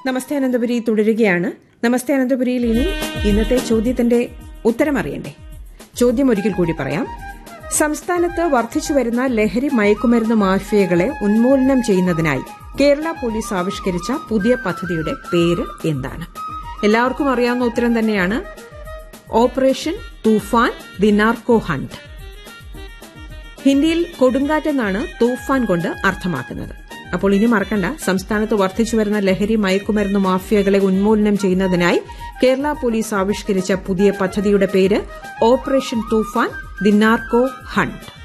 നമസ്തേ അനന്തപുരി തുടരുകയാണ് നമസ്തേ അനന്തപുരിയിൽ ഇനി ഇന്നത്തെ ചോദ്യത്തിന്റെ ഉത്തരം അറിയണ്ടേ ചോദ്യം ഒരിക്കൽ കൂടി പറയാം സംസ്ഥാനത്ത് വർദ്ധിച്ചുവരുന്ന ലഹരി മയക്കുമരുന്ന് മാഫിയകളെ ഉന്മൂലനം ചെയ്യുന്നതിനായി കേരള പോലീസ് ആവിഷ്കരിച്ച പുതിയ പദ്ധതിയുടെ പേര് എന്താണ് എല്ലാവർക്കും അറിയാവുന്ന ഉത്തരം തന്നെയാണ് operation Toofan the narco hunt ഹിന്ദിയിൽ കൊടുങ്കാറ്റെന്നാണ് തൂഫാൻ കൊണ്ട് അർത്ഥമാക്കുന്നത് അപ്പോൾ ഇനി മറക്കണ്ട സംസ്ഥാനത്ത് വർദ്ധിച്ചുവരുന്ന ലഹരി മയക്കുമരുന്ന് മാഫിയകളെ ഉന്മൂലനം ചെയ്യുന്നതിനായി കേരള പോലീസ് ആവിഷ്കരിച്ച പുതിയ പദ്ധതിയുടെ പേര് operation Toofan the narco hunt